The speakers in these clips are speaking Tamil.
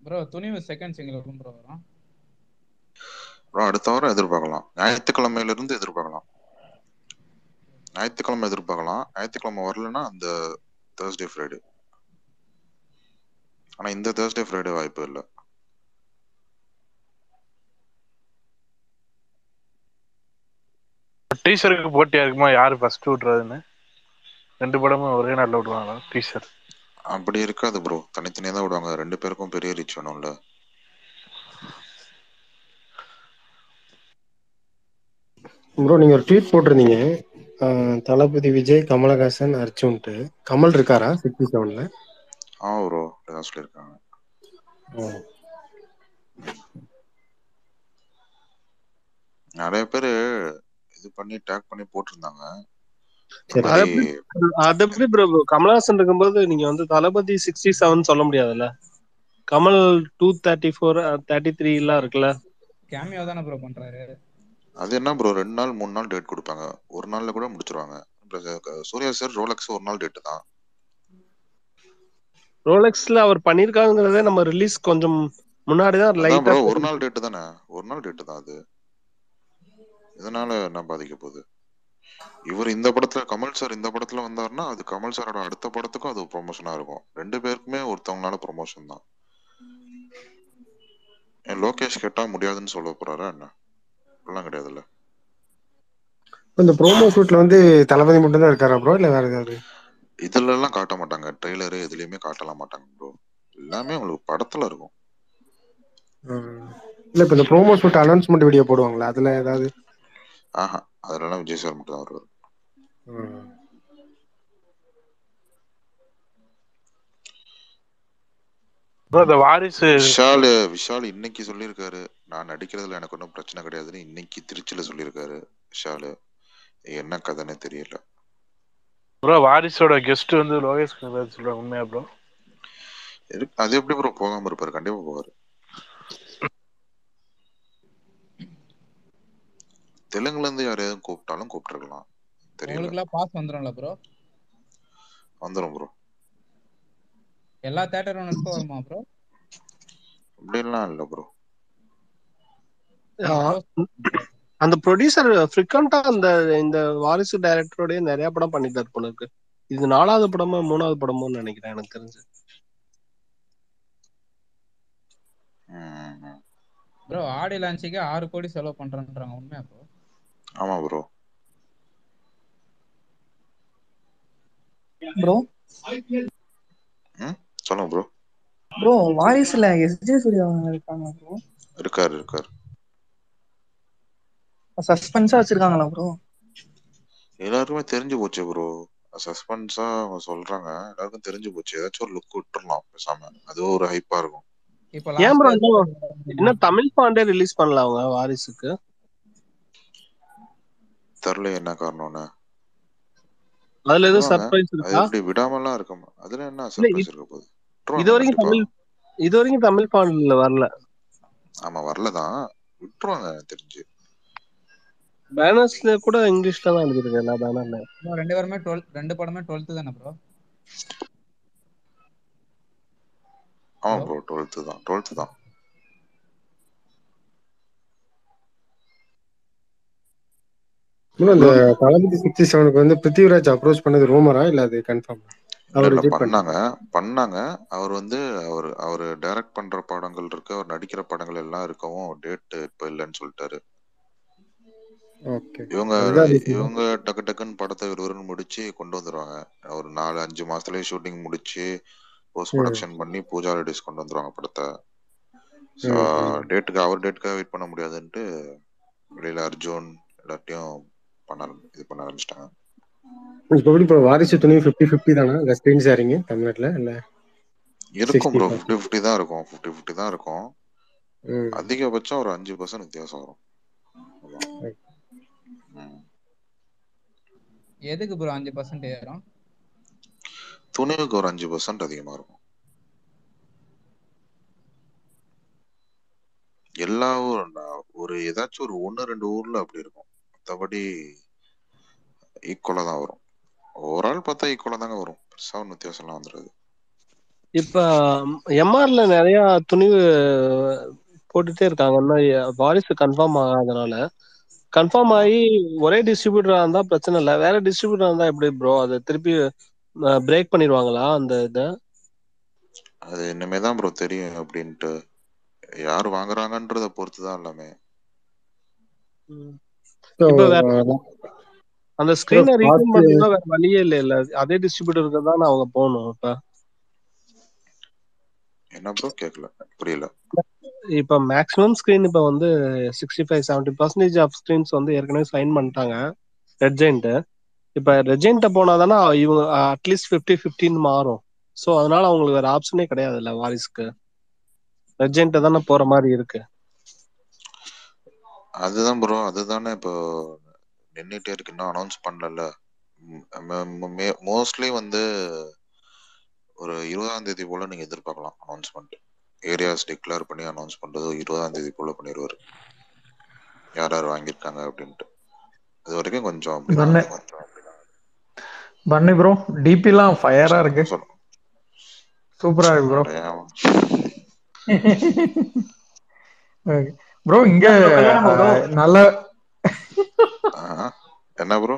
ப்ரோ துணிவு செகண்ட் சிங்கிள் இருக்கும் ப்ரோ வரும் ப்ரோ அடுத்த வாரம் எதிர்பார்க்கலாம் ஞாயிற்றுக்கிழமையில இருந்து எதிர்பார்க்கலாம் ஞாயிற்றுக்கிழமை எதிர்பார்க்கலாம் ஞாயிற்றுக்கிழமை வரலன்னா அந்த தேர்ஸ்டே ஃப்ரைடே ஆனா இந்த தேர்ஸ்டே ஃப்ரைடே வாய்ப்பு இல்லை டீச்சருக்கு போட்டியா இருக்குமா யாரு ஃபர்ஸ்ட் விட்றதுன்னு ரெண்டு படமும் ஒரே நாள்ல விடுவாங்களா டீச்சர் அப்படி இருக்காது ப்ரோ தனித்தனியா தான் விடுவாங்க ரெண்டு பேருக்கும் பெரிய ரீச் வேணும்ல ப்ரோ நீங்க ஒரு ட்வீட் போட்டிருந்தீங்க ஆஹ் தளபதி விஜய் கமலஹாசன் அர்ஜுன்ட்டு கமல் இருக்காரா சிக்ஸ்டி செவன்ல ஆ ப்ரோ இதான் சொல்லியிருக்காங்க நிறைய பேர் இது பண்ணி டேக் பண்ணி போட்டிருந்தாங்க இந்த சரி. அது மாதிரி அது எப்படி ப்ரோ கமலஹாசன் இருக்கும்போது நீங்க வந்து தளபதி சிக்ஸ்டி செவன் சொல்ல முடியாதுல்ல Kamal two thirty four thirty three எல்லாம் இருக்குல்ல கேமியோ தானே ப்ரோ பண்றாரு அது என்ன ப்ரோ ரெண்டு நாள் மூணு நாள் டேட் கொடுப்பாங்க ஒரு நாள்ல கூட முடிச்சிருவாங்க Plus, அஹ், சூர்யா சார் ரோலக்ஸ் ஒரு நாள் டேட்டு தான் ரோலெக்ஸ்ல அவர் பண்ணிருக்காங்கிறதே நம்ம ரிலீஸ் கொஞ்சம் முன்னாடி தான் அதான் லைட்டா ப்ரோ ஒரு நாள் டேட்டு தானே ஒரு நாள் டேட்டு தான் அது இதனால என்ன பாதிக்க போகுது இவர் இந்த படத்துல கமல் சார் இந்த படத்துல வந்தாருன்னா அது கமல் சாரோட அடுத்த படத்துக்கும் அது ப்ரொமோஷனா இருக்கும் ரெண்டு பேருக்குமே ஒருத்தவங்களால ப்ரொமோஷன் தான் ஏன் லோகேஷ் கேட்டா முடியாதுன்னு சொல்ல போறாரா என்ன அப்படிலாம் கிடையாதுல்ல இந்த ப்ரோமோ ஷூட்ல வந்து தளபதி மட்டும் தான் இருக்காரா ப்ரோ இல்ல வேற ஏதாவது இதுல எல்லாம் காட்ட மாட்டாங்க ட்ரெய்லரு எதுலயுமே காட்டலாம் மாட்டாங்க ப்ரோ எல்லாமே உங்களுக்கு படத்துல இருக்கும் ஆஹ் இல்ல இப்ப இந்த ப்ரோமோ ஷூட் அனௌன்ஸ்மெண்ட் வீடியோ போடுவாங்களா அதுல ஏதாவது ஆஹா அதெல்லாம் விஜய் சார் மட்டும் தான் வருவார் ஆஹ் ப்ரோ இந்த வாரிசு விஷால் விஷால் இன்னைக்கு சொல்லியிருக்காரு நான் நடிக்கிறதுல எனக்கு ஒன்றும் பிரச்சனை கிடையாதுன்னு இன்னைக்கு திருச்சியில சொல்லியிருக்காரு விஷால் என்ன கதைன்னே தெரியல ப்ரோ வாரிசோட கெஸ்ட் வந்து லோகேஷ் கனகராஜ் சொல்றாங்க உண்மையா ப்ரோ இருக்கு- அது எப்படி ப்ரோ போகாம இருப்பாரு கண்டிப்பா போவாரு தெலுங்குல இருந்து யாரையாவது கூப்பிட்டாலும் கூப்பிட்டுருக்கலாம் தெரியல உங்களுக்குலாம் பாஸ் வந்துடும்ல ப்ரோ வந்துடும் ப்ரோ எல்லா தேட்டர் ஓனர்ஸ்க்கும் வருமா ப்ரோ அப்படிலாம் இல்ல ப்ரோ அந்த ப்ரொடியூசர் ஃப்ரிகண்டா அந்த இந்த வாரிசு டைரக்டரோடய நிறைய படம் பண்ணிட்டார் போல இருக்கு இது நாலாவது படமா மூணாவது படமோன்னு நினைக்கிறேன் எனக்கு தெரிஞ்சு ப்ரோ ஆடி லான்ச்சுக்கு ஆறு கோடி செலவு பண்றேன்றாங்க உண்மையா ப்ரோ ஆமா ப்ரோ ப்ரோ சொல்லுங்க ப்ரோ ப்ரோ வாரிசுல எஸ்ஜே சூர்யா இருக்காங்க ப்ரோ இருக்காரு இருக்காரு சஸ்பென்ஸா வச்சிருக்காங்களா ப்ரோ எல்லாருக்குமே தெரிஞ்சு போச்சு ப்ரோ சஸ்பென்ஸா அவங்க சொல்றாங்க எல்லாருக்கும் தெரிஞ்சு போச்சு ஏதாச்சும் ஒரு லுக் விட்டுறலாம் பேசாம அது ஒரு ஹைப்பா இருக்கும் இப்போ ஏன் ப்ரோ லாஸ்ட் இன்னும் இன்னும் தமிழ் பாண்டே ரிலீஸ் பண்ணல அவங்க வாரிசுக்கு தெரியல என்ன காரணம்னு அதுல எதுவும் விடுவாங்க. சர்ப்ரைஸ் அது இருக்கா எப்படி விடாமலாம் இருக்கும் அதுல என்ன இல்ல, சர்ப்ரைஸ் இருக்க போகுது விட்டுருவாங்க இது வரைக்கும் கண்டிப்பா. தமிழ் இது வரைக்கும் தமிழ் பாண்டல வரல ஆமா வரலதான் விட்டுருவாங்க எனக்கு தெரிஞ்சு பேனர்ஸ்ல கூட இங்கிலீஷ்ல தான் எழுதிருக்கு எல்லா பேனர்ல ப்ரோ ரெண்டு பேருமே டுவெல் ரெண்டு படமே டுவெல்த்து தானே ப்ரோ ஆமா Hello? ப்ரோ டுவெல்த்து தான் டுவெல்த்து தான் இன்னும் இந்த தளபதி சிக்ஸ்டி செவனுக்கு வந்து பிருத்திவிராஜ் அப்ரோச் பண்ணது ரூமரா இல்ல அது கன்ஃபார்ம் இல்ல அவர் இல்ல ரிஜெக்ட் பண்ண பண்ணாங்க பண்ணாங்க அவர் வந்து அவர் அவர் டைரக்ட் பண்ற படங்கள் இருக்கு அவர் நடிக்கிற படங்கள் எல்லாம் இருக்கவும் டேட் இப்ப இல்லைன்னு சொல்லிட்டாரு ஓகே இவங்க அதுதான் reason. இவங்க டக்கு டக்குன்னு படத்தை விறுவிறுன்னு முடிச்சு கொண்டு வந்துருவாங்க ஒரு நாலு அஞ்சு மாசத்துலயே ஷூட்டிங் முடிச்சு போஸ்ட் ப்ரொடக்ஷன் பண்ணி பூஜா ரெடிஸ் கொண்டு வந்துருவாங்க படத்தை ஸோ ம், ம். டேட்டுக்கு அவர் டேட்டுக்காக வெயிட் பண்ண முடியாதுன்ட்டு வெளியில அர்ஜுன் எல்லாத்தையும் பண்ண ஆரம்~ இது பண்ண ஆரம்பிச்சிட்டாங்க இப்போ எப்படி இப்போ வாரிசு துணி ஃபிஃப்டி ஃபிஃப்டி தானா இந்த ஸ்க்ரீன் ஷேரிங் தமிழ்நாட்டில் இல்ல இருக்கும் 60 ப்ரோ 40. ஃபிஃப்டி ஃபிஃப்டி தான் இருக்கும் ஃபிஃப்டி ஃபிஃப்டி தான் இருக்கும் ம் அதிகபட்சம் ஒரு அஞ்சு பர்சன்ட் வித்தியாசம் வரும் அவ்வளவுதான். ம். எதுக்கு ப்ரோ அஞ்சு பர்சன்ட் ஏறும் துணிவுக்கு ஒரு அஞ்சு பர்சன்ட் அதிகமா இருக்கும் எல்லா ஊரும் நான் ஒரு ஏதாச்சும் ஒரு ஒன்று ரெண்டு ஊர்ல அப்படி இருக்கும் மற்றபடி ஈக்குவலா தான் வரும் ஓவரால் பார்த்தா ஈக்குவலா தாங்க வரும் பெருசா ஒன்றும் வித்தியாசம்லாம் வந்துடாது இப்ப எம்ஆர்ல நிறைய துணிவு போட்டுட்டே இருக்காங்க இன்னும் வாரிசு கன்ஃபார்ம் ஆகாதனால கன்ஃபார்ம் ஆகி ஒரே டிஸ்ட்ரிபியூட்டரா இருந்தா பிரச்சனை இல்லை வேற டிஸ்ட்ரிபியூட்டரா இருந்தா எப்படி ப்ரோ அதை திருப்பி பிரேக் பண்ணிடுவாங்களா அந்த இதை அது இனிமே தான் ப்ரோ தெரியும் அப்படின்ட்டு யார் வாங்குறாங்கன்றத பொறுத்து தான் எல்லாமே So, இப்ப வேற அஹ், அந்த ஸ்கிரீனை Bro, ரீஃபைன் fast- பண்ணா வேற வழியே இல்ல இல்ல அதே டிஸ்ட்ரிபியூட்டருக்கு தான் அவங்க போகணும் இப்ப என்ன ப்ரோ கேட்கல புரியல இப்ப மேக்ஸிமம் ஸ்கிரீன் இப்ப வந்து sixty five seventy percentage of screens வந்து ஏற்கனவே சைன் பண்ணிட்டாங்க ரெட்ஜெயின்ட் இப்ப ரெட்ஜெயின்ட்ட போனா தானே இவங்க அட்லீஸ்ட் ஃபிஃப்டி ஃபிஃப்டின்னு மாறும் ஸோ அதனால அவங்களுக்கு வேற ஆப்ஷனே கிடையாது இல்ல வாரிஸ்க்கு ரெட்ஜெயின்ட்ட தானே போற மாதிரி இருக்கு அதுதான் ப்ரோ அதுதானே இப்போ நின்றுட்டே இருக்கு இன்னும் அனௌன்ஸ் பண்ணல மோஸ்ட்லி வந்து ஒரு இருபதாம் தேதி போல நீங்க எதிர்பார்க்கலாம் அனௌன்ஸ்மெண்ட் ஏரியாஸ் டிக்ளேர் பண்ணி அனௌன்ஸ் பண்றது இருபதாம் தேதி போல பண்ணிடுவாரு யார் யார் வாங்கியிருக்காங்க அப்படின்ட்டு அது வரைக்கும் கொஞ்சம் அப்படிதான் பண்ணு. கொஞ்சம் அப்படிதான். பண்ணி ப்ரோ டிபிலாம் ஃபயரா இருக்கு சொல்லு. சூப்பரா இருக்கு ப்ரோ அடையாம. ப்ரோ இங்க bro, கல்யாணமா bro? அஹ், நல்ல ஆஹா. என்ன ப்ரோ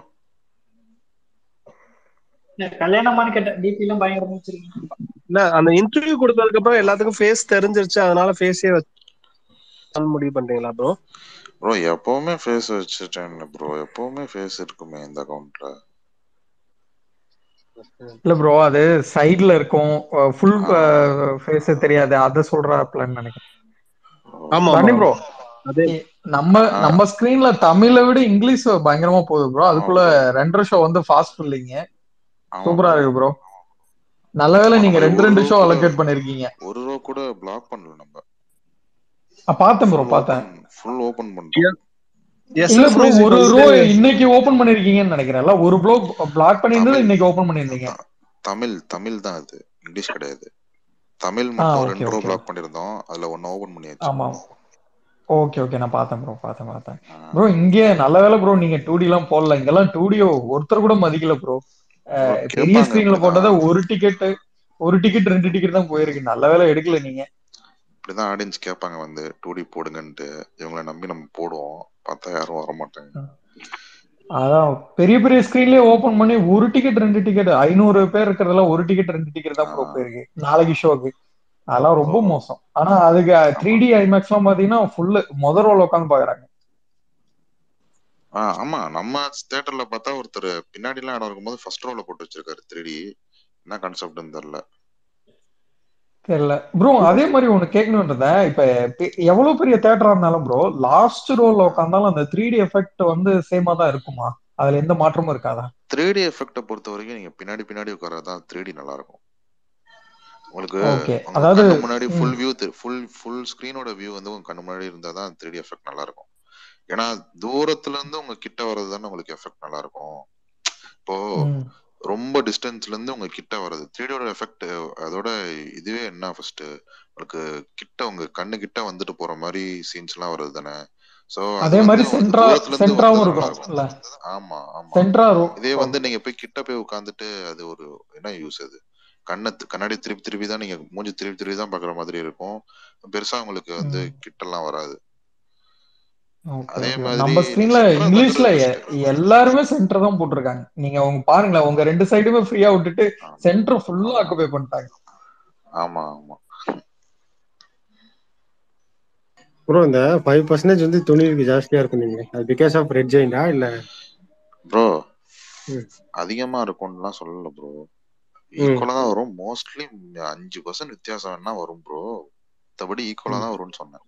கல்யாணமான்னு கேட்டேன் டிபி எல்லாம் பயங்கரமா வச்சிருக்கீங்க இல்ல அந்த இன்டர்வியூ கொடுத்ததுக்கு அப்புறம் எல்லாத்துக்கும் ஃபேஸ் தெரிஞ்சிருச்சு அதனால ஃபேஸே வச்சு முடிவு பண்றீங்களா ப்ரோ ப்ரோ எப்பவுமே ஃபேஸ் வச்சுட்டேன் ப்ரோ எப்பவுமே ஃபேஸ் இருக்குமே இந்த அக்கவுண்ட்ல இல்ல ப்ரோ அது சைடுல இருக்கும் ஃபுல் ஃபேஸ் தெரியாது அத சொல்றாப்லன்னு நினைக்கிறேன் ஆமா பண்ணி ப்ரோ அதே நம்ம ஆ. நம்ம ஸ்கிரீன்ல தமிழை விட இங்கிலீஷ் பயங்கரமா போகுது ப்ரோ ஆமா அதுக்குள்ள bro. ரெண்டரை ஷோ வந்து ஃபாஸ்ட் ஃபில்லிங்க ஆமா சூப்பரா bro. இருக்கு ப்ரோ நல்ல வேளை ஆமா, நீங்க நம்ம ரெண்டு ஒரு ரெண்டு row ஷோ கூட- அலோகேட் பண்ணிருக்கீங்க ஒரு ரோ கூட பிளாக் பண்ணல நம்ம ஆ, பார்த்தேன் ப்ரோ பார்த்தேன் ஃபுல் ஓபன் பண்ணிட்டோம் இல்ல ப்ரோ SS ஒரு music ரோ வந்து- இன்னைக்கு ஓபன் பண்ணிருக்கீங்கன்னு நினைக்கிறேன்ல ஒரு ப்ளோ பிளாக் பண்ணியிருந்தது தமிழ். இன்னைக்கு ஓபன் பண்ணிருந்தீங்க த- தமிழ் தமிழ் தான் அது இங்கிலீஷ் கிடையாது தமிழ் மட்டும் okay, ரெண்டு ரோ okay. பிளாக் பண்ணிருந்தோம் அதுல ஒன்னு ஓபன் பண்ணியாச்சு ஆமா ஓகே ஓகே நான் பார்த்தேன் ப்ரோ பார்த்தேன் பார்த்தேன் ஆ, ப்ரோ இங்க நல்ல வேலை ப்ரோ நீங்க டூ டி எல்லாம் போடல இங்கெல்லாம் டூ டியோ ஒருத்தர் கூட மதிக்கல ப்ரோ bro, பெரிய கேட்பாங்க ஸ்கிரீன்ல இப்படிதான். போட்டதா ஒரு டிக்கெட் ஒரு டிக்கெட் ரெண்டு டிக்கெட் தான் போயிருக்கு நல்ல வேலை எடுக்கல நீங்க இப்படிதான் ஆடியன்ஸ் கேட்பாங்க வந்து டூ டி போடுங்கன்ட்டு இவங்களை நம்பி நம்ம போடுவோம் பார்த்தா யாரும் வர மாட்டாங்க அதான் பெரிய பெரிய ஸ்கிரீன்லயே ஓபன் பண்ணி ஒரு டிக்கெட் ரெண்டு டிக்கெட் ஐநூறு பேர் இருக்கிறதுல ஒரு டிக்கெட் ரெண்டு டிக்கெட் தான் ப்ரோ ஆ. போயிருக்கு நாளைக்கு ஷோக்கு அதெல்லாம் ரொம்ப ஓ. மோசம் ஆனா அதுக்கு த்ரீ டி ஐமேக்ஸ் எல்லாம் பாத்தீங்கன்னா ஃபுல்லு முத ரோல உட்காந்து பாக்குறாங்க ஆ ஆமா நம்ம தியேட்டர்ல பார்த்தா ஒருத்தர் பின்னாடி எல்லாம் இடம் இருக்கும்போது ஃபர்ஸ்ட் ரோல போட்டு வச்சிருக்காரு த்ரீ என்ன கான்செப்ட்னு தெரியல தெரியல ப்ரோ அதே மாதிரி ஒண்ணு கேட்கணுன்றத இப்ப பெ- எவ்வளவு பெரிய தேட்டரா இருந்தாலும் ப்ரோ லாஸ்ட் ரோல உட்காந்தாலும் அந்த த்ரீ டி எஃபெக்ட் வந்து சேமா தான் இருக்குமா அதுல எந்த மாற்றமும் இருக்காதா த்ரீ டி எஃபெக்ட பொறுத்த வரைக்கும் நீங்க பின்னாடி பின்னாடி உட்காரதான் த்ரீ டி நல்லா இருக்கும் உங்களுக்கு ஓகே உங்க அதாவது கண்ணு முன்னாடி ம், ஃபுல் வியூ ஃபுல் ஃபுல் ஸ்கிரீனோட வியூ வந்து உங்க கண்ணு முன்னாடி இருந்தா தான் த்ரீ டி எஃபெக்ட் நல்லா இருக்கும் ஏன்னா தூரத்துல இருந்து உங்க கிட்ட வர்றது தானே உங்களுக்கு எஃபெக்ட் நல்லா இருக்கும் இப்போ ம், ரொம்ப டிஸ்டன்ஸ்ல இருந்து உங்க கிட்ட வர்றது த்ரீ டியோட எஃபெக்ட் அதோட இதுவே என்ன ஃபர்ஸ்ட் உங்களுக்கு கிட்ட உங்க கண்ணு கிட்ட வந்துட்டு போற மாதிரி சீன்ஸ் எல்லாம் வருது தானே சோ அதே மாதிரி சென்ட்ரா தூரத்துல இருந்து சென்ட்ராவும் வந்தா நல்லா இருக்கும் இல்ல ஆமா ஆமா சென்ட்ரா இதே வந்து நீங்க போய் கிட்ட போய் உட்காந்துட்டு அது ஒரு என்ன யூஸ் அது கண்ணை தி- கண்ணாடி திருப்பி திருப்பி தான் நீங்க மூஞ்சி திருப்பி திருப்பி தான் பாக்குற மாதிரி இருக்கும் பெருசா உங்களுக்கு வந்து ம். கிட்டலாம் வராது ஓகே அதே ஓகே மாதிரி நம்ம ஸ்கிரீன்ல central இங்கிலீஷ்ல வந்துடுறது எ- எல்லாருமே சென்டர் தான் போட்டிருக்காங்க நீங்க உங்க பாருங்களேன் உங்க ரெண்டு சைடுமே ஃப்ரீயா விட்டுட்டு ஆமா சென்டர் ஃபுல்லா ஆமா ஆக்குபை பண்ணிட்டாங்க ஆமா ஆமா ப்ரோ இந்த ஃபைவ் பர்சன்டேஜ் வந்து துணிவுக்கு ஜாஸ்தியா இருக்கும் நீங்க அது பிகாஸ் ஆஃப் ரெட் ஜெயிண்டா இல்ல ப்ரோ ம். அதிகமா இருக்கும்னுலாம் சொல்லல ப்ரோ ம். ஈக்குவலா தான் வரும் மோஸ்ட்லி அஞ்சு பர்சன்ட் வித்தியாசம் வேணா வரும் ப்ரோ மத்தபடி ஈக்குவலா தான் வரும்னு சொன்னேன்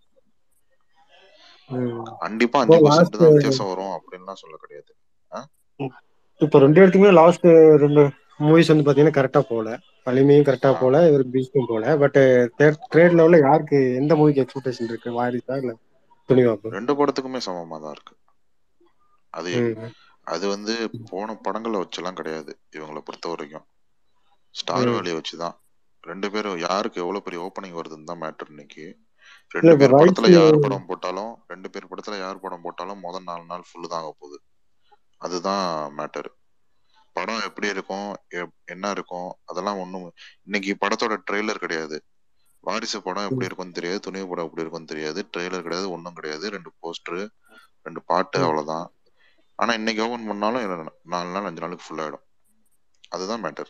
ம். கண்டிப்பா இப்போ அஞ்சு பர்சன்ட் லாஸ்ட் தான் வித்தியாசம் வரும் அப்படின்லாம் சொல்ல கிடையாது இப்போ ரெண்டு இடத்துக்குமே லாஸ்ட் ரெண்டு மூவிஸ் வந்து பாத்தீங்கன்னா கரெக்டா போகல வலிமையும் கரெக்டா ஆ. போல இவர் பீஸ்டும் போல பட் ட்ரேட் லெவல்ல யாருக்கு எந்த மூவிக்கு எக்ஸ்பெக்டேஷன் இருக்கு வாரிசா இல்ல துணிவாப்பு ரெண்டு படத்துக்குமே சமமா தான் இருக்கு அது ம். அது வந்து போன படங்களை வச்செல்லாம் கிடையாது இவங்களை பொறுத்த வரைக்கும் ஸ்டார் ம். வேலையை வச்சுதான் ரெண்டு பேரும் யாருக்கு எவ்வளவு பெரிய ஓப்பனிங் வருதுன்னு தான் மேட்டர் இன்னைக்கு இல்ல ரெண்டு இப்ப பேர் படத்துல ரைட்ஸ் யார் படம் போட்டாலும் ரெண்டு பேர் படத்துல யார் படம் போட்டாலும் முதல் நாலு நாள் ஃபுல்லு தான் ஆக போகுது அதுதான் மேட்டர் படம் எப்படி இருக்கும் எப்- என்ன இருக்கும் அதெல்லாம் ஒண்ணும் இன்னைக்கு படத்தோட ட்ரெய்லர் கிடையாது வாரிசு படம் எப்படி இருக்கும்னு தெரியாது துணிவு படம் எப்படி இருக்கும்னு தெரியாது ட்ரெய்லர் கிடையாது ஒண்ணும் கிடையாது ரெண்டு போஸ்டர் ரெண்டு பாட்டு ம். அவ்வளவுதான் ஆனா இன்னைக்கு ஓபன் பண்ணாலும் என்ன நாலு நாள் அஞ்சு நாளுக்கு ஃபுல் ஆயிடும் அதுதான் மேட்டர்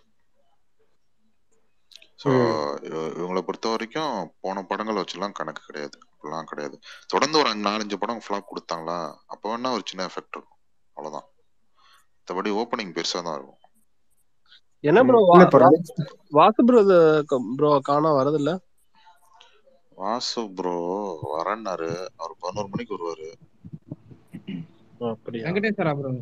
ஸோ ம். இவங்களை பொறுத்த வரைக்கும் போன படங்கள் வச்சுலாம் கணக்கு கிடையாது அப்படிலாம் கிடையாது தொடர்ந்து ஒரு அஞ்சு- நாலஞ்சு படம் ஃபிளாப் கொடுத்தாங்களா அப்போ வேணா ஒரு சின்ன எஃபெக்ட் இருக்கும் அவ்வளவுதான் மற்றபடி ஓப்பனிங் பெருசா தான் இருக்கும் என்ன ப்ரோ இல்ல இப்ப ராஜ் வாசு ப்ரோ ப்ரோ காணா வரதில்ல வாசு ப்ரோ வரேன்னாரு அவர் பதினோரு மணிக்கு வருவாரு அப்படியா வெங்கடேஸ்வரா ப்ரோ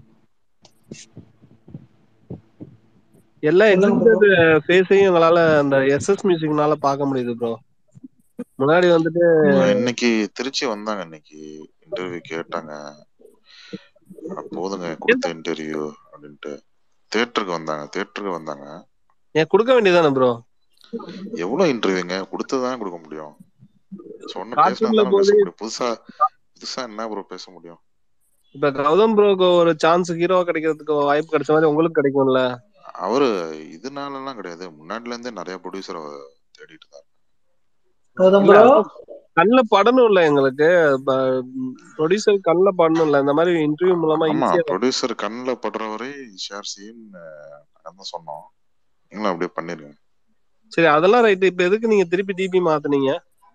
எல்லா சொல்லுங்க ப்ரோ எக்ஸிபிட்டட் ஃபேஸையும் எங்களால அந்த எஸ்எஸ் மியூசிக்னால பார்க்க முடியுது ப்ரோ முன்னாடி வந்துட்டு ஆஹ் இன்னைக்கு திருச்சி வந்தாங்க இன்னைக்கு இன்டர்வியூ கேட்டாங்க அஹ் போதுங்க கொடுத்த இன்டர்வியூ அப்படின்ட்டு தேட்டருக்கு வந்தாங்க தேட்டருக்கு வந்தாங்க ஏன் கொடுக்க வேண்டியதானே ப்ரோ எவ்வளவு இன்டர்வியூங்க கொடுத்ததானே கொடுக்க முடியும் சொன்ன பேசினா கார்ட்டூன்ல தானே பேச போது முடியும் புதுசா புதுசா என்ன ப்ரோ பேச முடியும் இப்ப கௌதம் ப்ரோக்கு ஒரு சான்ஸ் ஹீரோ கிடைக்கிறதுக்கு வாய்ப்பு கிடைச்ச மாதிரி உங்களுக்கு கிடைக்கும்ல அவரு இதனால எல்லாம் கிடையாது முன்னாடில இருந்தே நிறைய ப்ரொடியூசரை தேடிட்டு தான் கௌதம் இல்ல ப்ரோ கண்ணுல படணும் இல்ல எங்களுக்கு ப்ரொடியூசர் கண்ணுல படணும் இல்ல இந்த மாதிரி இன்டர்வியூ மூலமா ஆமா ஈஸியா ப்ரொடியூசர் கண்ணில் படுற வரை ஷேர் சீன் நாங்க தான் சொன்னோம் நீங்களும் அப்படியே பண்ணிருங்க சரி அதெல்லாம் ரைட் இப்ப எதுக்கு நீங்க திருப்பி டிபி மாத்துனீங்க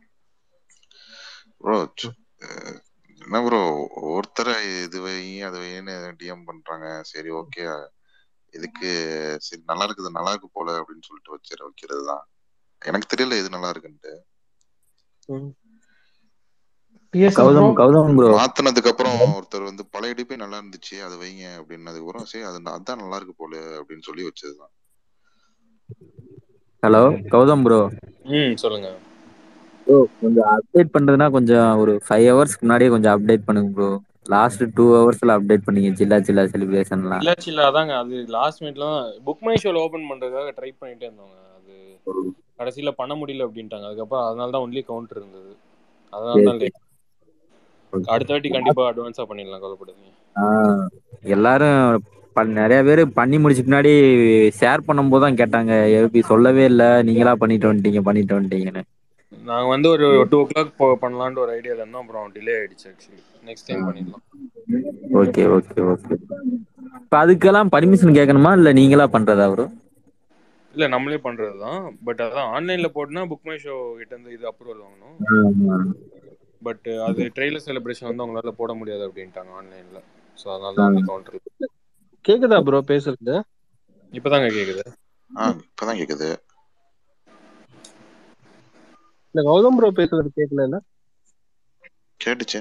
ப்ரோ என்ன ப்ரோ ஒருத்தரை இது வைங்க அது வைன்னு டிஎம் பண்றாங்க சரி ஓகே இதுக்கு சரி நல்லா இருக்குது நல்லா இருக்கு போல அப்படின்னு சொல்லிட்டு வச்சிட வைக்கிறது தான் எனக்கு தெரியல இது நல்லா இருக்குன்ட்டு BSS bro Gautham Gautham bro மாத்தினதுக்கு அப்புறம் ஒருத்தர் வந்து பழைய டிப்பே நல்லா இருந்துச்சு அதை வைங்க அப்படின்னதுக்கு அப்புறம் சரி அது அதான் நல்லா இருக்கு போல அப்படின்னு சொல்லி வச்சதுதான் ஹலோ கௌதம் ப்ரோ ம் சொல்லுங்க ப்ரோ கொஞ்சம் அப்டேட் பண்றதுனா கொஞ்சம் ஒரு ஃபைவ் ஹவர்ஸ்க்கு முன்னாடியே கொஞ்சம் அப்டேட் பண்ணுங்க ப்ரோ லாஸ்ட் டூ ஹவர்ஸ்ல அப்டேட் பண்ணீங்க ஜில்லா ஜில்லா செலிப்ரேஷன்லாம் இல்ல சில்ல அதாங்க அது லாஸ்ட் மினிட்ல தான் புக் மை ஷோல ஓபன் பண்றதுக்காக ட்ரை பண்ணிட்டே இருந்தாங்க அது கடைசியில பண்ண முடியல அப்படின்ட்டாங்க அதுக்கப்புறம் அதனால தான் ஒன்லி கவுண்டர் இருந்தது அதனால தான் லேட் அடுத்த வாட்டி கண்டிப்பா அட்வான்ஸா பண்ணிடலாம் கவலைப்படாதீங்க ஆஹ் எல்லாரும் ப- நிறைய பேர் பண்ணி முடிச்ச பின்னாடி ஷேர் பண்ணும்போது தான் கேட்டாங்க எப்படி சொல்லவே இல்லை நீங்களா பண்ணிட்டு வந்துட்டீங்க பண்ணிட்டு வந்துட்டீங்கன்னு நாங்க வந்து ஒரு டூ ஓ கிளாக் பண்ணலான்ட்டு ஒரு ஐடியால இருந்தோம் அப்புறம் டிலே ஆயிடுச்சு ஆக்சுவலி நெக்ஸ்ட் டைம் பண்ணிடலாம் ஓகே ஓகே ஓகே இப்போ அதுக்கெல்லாம் பர்மிஷன் கேட்கணுமா இல்லை நீங்களா பண்றதா ப்ரோ இல்ல நம்மளே பண்றது தான் பட் அதான் ஆன்லைன்ல போட்டுனா புக் மை ஷோ கிட்ட இருந்து இது அப்ரூவல் வாங்கணும் பட் அது ட்ரெய்லர் செலிப்ரேஷன் வந்து அவங்களால போட முடியாது அப்படின்ட்டாங்க ஆன்லைன்ல ஸோ அதனால தான் ஒன்லி கவுண்டர் கேக்குதா ப்ரோ பேசுறது இப்பதாங்க கேக்குது ஆ இப்பதான் கேக்குது இந்த கௌதம் ப்ரோ பேசுறது கேட்கல இல்ல கேட்டுச்சு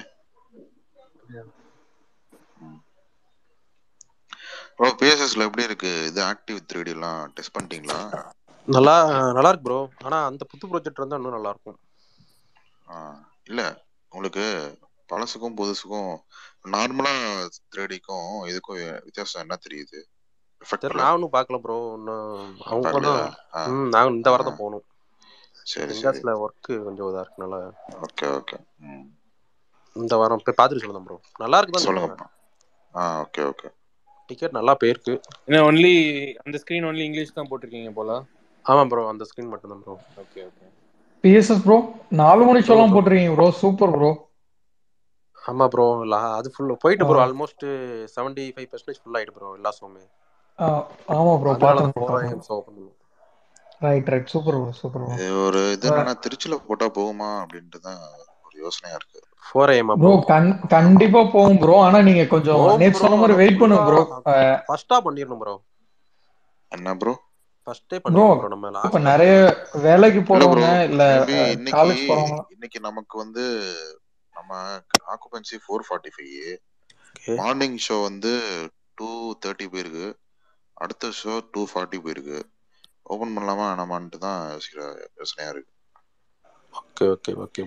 ப்ரோ பிஎஸ்எஸ்ல எப்படி இருக்கு இது ஆக்டிவ் த்ரீ எல்லாம் டெஸ்ட் பண்ணிட்டீங்களா நல்லா நல்லா இருக்கு ப்ரோ ஆனா அந்த புது ப்ராஜெக்ட் இருந்தா இன்னும் நல்லா இருக்கும் ஆ, இல்ல உங்களுக்கு பழசுக்கும் புதுசுக்கும் நார்மலா த்ரீடிக்கும் இதுக்கும் வித்தியாசம் என்ன தெரியுது சரி எஃபெக்ட்ல நான் ஒன்றும் பார்க்கல ப்ரோ இன்னும் அவங்க பார்க்கலையா தான் ஆ ம் நாங்கள் இந்த வாரம் ஆ தான் போகணும் சரி சரி இண்டாஸ்ல ஒர்க்கு கொஞ்சம் இதா இருக்கனால ஓகே ஓகே ம் இந்த வாரம் போய் பார்த்துட்டு சொல்லுங்க ப்ரோ நல்லா இருக்குதான் சொல்றாங்க சொல்லுங்கப்பா ஆ ஓகே ஓகே டிக்கெட் நல்லா போயிருக்கு ஏன்னா ஒன்லி அந்த ஸ்கிரீன் ஒன்லி இங்கிலீஷ் தான் போட்டிருக்கீங்க போல ஆமா ப்ரோ அந்த ஸ்கிரீன் மட்டும் தான் bro okay okay BSS bro நாலு மணி சொல்லுங்க ஷோலாம் ப்ரோ போட்டிருக்கீங்க ப்ரோ சூப்பர் ப்ரோ ஆமா ப்ரோ அது ஃபுல் போயிட்டு bro almost seventy five percentage full ஆயிட்டு ப்ரோ எல்லா ஷோமே ஆமா ப்ரோ அதனால பார்த்தேன் தான் ஃபோர் பார்த்தேன் ஐஎம் ஷோ பண்ணுவோம் right right super bro super bro இது ஒரு இது என்னன்னா திருச்சியில போட்டா போகுமா அப்படின்ட்டு தான் ஒரு யோசனையா இருக்கு ஃபோர் ஐஎம்மா ப்ரோ ப்ரோ கண் கண்டிப்பா போகும் ப்ரோ ஆனா நீங்க கொஞ்சம் போகும் நேத்து ப்ரோ சொன்ன மாதிரி ஆனா வெயிட் பண்ணுங்க ப்ரோ ஃபுல்லா ஃபர்ஸ்டா பண்ணிடணும் ப்ரோ என்ன ப்ரோ ஃபர்ஸ்டே ப்ரோ பண்ணிடணும் ப்ரோ நம்ம இப்ப லாஸ்ட்ல நிறைய வேலைக்கு இல்ல ப்ரோ போறவங்க இல்ல மேபி இன்னைக்கு காலேஜ் போறவங்க இன்னைக்கு நமக்கு வந்து நம்ம occupancy four forty five okay morning show வந்து டூ தேர்ட்டி போயிருக்கு அடுத்த ஷோ டூ ஃபார்ட்டி போயிருக்கு ஓபன் பண்ணலாமா வேணாமான்ட்டு தான் யோசிக்கிற யோசனையா இருக்கு ஓகே ஓகே ஓகே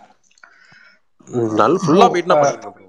நல்ல ஃபுல்லா ப்ரோ போயிட்டுனா பண்ணிடணும் ப்ரோ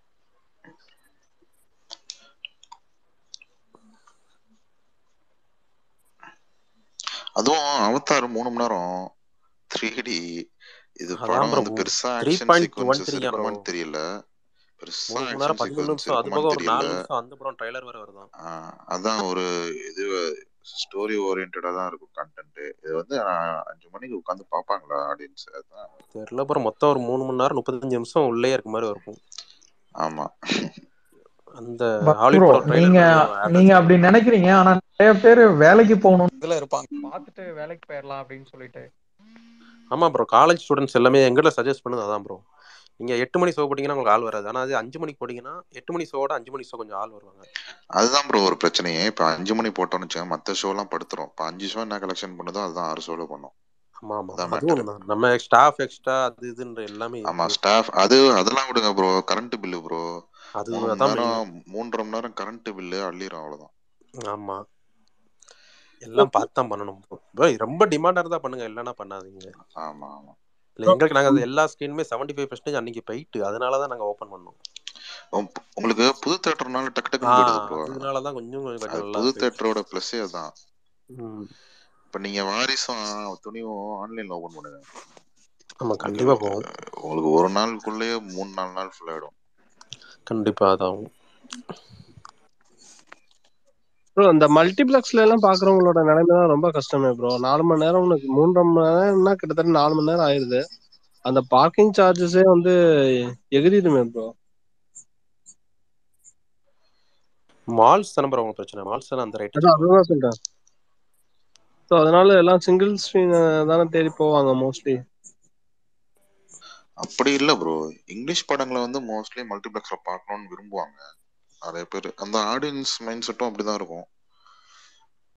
அதுவும் அவதார் மூணு மணி நேரம் த்ரீ டி இது அதான் படம் ப்ரோ வந்து பெருசா three action point one sequences த்ரீயா ப்ரோ இருக்குமான்னு தெரியல பெருசா மூணு மணி நேரம் ஆக்ஷன் பதிமூணு சீக்வன்ஸ் நிமிஷம் அது போக இருக்குமான்னு ஒரு தெரியல நாலு நிமிஷம் அந்த படம் ட்ரைலர் வேற வருதான் ஆஹ் அதான் ஒரு இது ஸ்டோரி ஓரியன்டா தான் இருக்கும் கண்டென்ட் இது வந்து ஆஹ் அஞ்சு மணிக்கு உட்காந்து பாப்பாங்களா ஆடியன்ஸ் அதான் தெரியல அப்புறம் மொத்தம் ஒரு மூணு மணி நேரம் முப்பத்தஞ்சு நிமிஷம் உள்ளே இருக்க மாதிரி இருக்கும் ஆமா அந்த பட் ஹாலிவுட் ப்ரோ படம் நீங்க ட்ரைலர் நீங்க அப்படி நினைக்கிறீங்க ஆனா நிறைய பேர் வேலைக்கு போகணும் இதுல இருப்பாங்க பார்த்துட்டு வேலைக்கு போயிடலாம் அப்படின்னு சொல்லிட்டு ஆமா ப்ரோ காலேஜ் ஸ்டூடெண்ட்ஸ் எல்லாமே எங்கிட்ட சஜஸ்ட் பண்ணது அதான் ப்ரோ நீங்க எட்டு மணி ஷோ போட்டீங்கன்னா உங்களுக்கு ஆள் வராது ஆனா அது அஞ்சு மணிக்கு போட்டீங்கன்னா எட்டு மணி ஷோவோட அஞ்சு மணி ஷோ கொஞ்சம் ஆள் வருவாங்க அதுதான் ப்ரோ ஒரு பிரச்சனையே இப்ப அஞ்சு மணி போட்டோம்னு வச்சுக்கோங்க மத்த ஷோ எல்லாம் படுத்துரும் இப்ப அஞ்சு ஷோ என்ன கலெக்ஷன் பண்ணுதோ அதுதான் ஆறு ஷோல பண்ணும் ஆமா ஆமா அதான் அதுவும் மேட்டர் ஒண்ணுதான். நம்ம ஸ்டாஃப் எக்ஸ்ட்ரா அது இதுன்ற எல்லாமே ஆமா இருக்கு ஸ்டாஃப் அது அதெல்லாம் விடுங்க ப்ரோ கரண்ட் பில்லு ப்ரோ அது மூணு மணி அதான் மெயின் நேரம் மூன்றரை மணி நேரம் கரண்ட் பில்லு அள்ளிரும் அவ்வளவுதான் ஆமா எல்லாம் பார்த்து தான் பண்ணணும் bro. bro, ரொம்ப டிமாண்டா இருந்தா பண்ணுங்க இல்லைன்னா பண்ணாதீங்க ஆமா ஆமா இல்ல எங்களுக்கு நாங்க அது எல்லா ஸ்கிரீனுமே செவன்டி ஃபைவ் பர்சன்டேஜ் அன்னைக்கு போயிட்டு அதனால தான் நாங்க ஓப்பன் பண்ணோம் உம், உங்களுக்கு புது தேட்டர்னால டக்கு ஆ டக்குன்னு போயிடுது ப்ரோ அதனால தான் கொஞ்சம் கொஞ்சம் அது நல்லா புது போயிடுச்சு தேட்டரோட பிளஸ்ஸே அதான் ம். இப்ப நீங்க வாரிசும் துணிவும் ஆன்லைன்ல ஓபன் பண்ணுங்க ஆமா உங்களுக்கு கண்டிப்பா போகும் உங்களுக்கு ஒரு நாளுக்குள்ளேயே மூணு நாலு நாள் ஃபுல் ஆயிடும் கண்டிப்பா அதாகும் ப்ரோ இந்த மல்டிபிளெக்ஸ்ல எல்லாம் பாக்குறவங்களோட நிலைமை தான் ரொம்ப கஷ்டமே ப்ரோ நாலு மணி நேரம் உனக்கு மூன்றரை மணி நேரம்னா கிட்டத்தட்ட நாலு மணி நேரம் ஆயிருது அந்த பார்க்கிங் சார்ஜஸே வந்து எகிரிடுமே ப்ரோ மால்ஸ் தானே bro உங்க பிரச்சனை மால்ஸ் தானே அந்த ரேட் அதான் வச்சிருப்பாங்க அதுதான் சொல்றேன் ஸோ அதனால எல்லாம் சிங்கிள் ஸ்க்ரீன் தானே தேடி போவாங்க மோஸ்ட்லி அப்படி இல்ல ப்ரோ இங்கிலீஷ் படங்களை வந்து மோஸ்ட்லி மல்டிபிளெக்ஸ்ல பார்க்கணும்னு விரும்புவாங்க நிறைய பேர் அந்த ஆடியன்ஸ் மைண்ட் செட்டும் அப்படிதான் இருக்கும்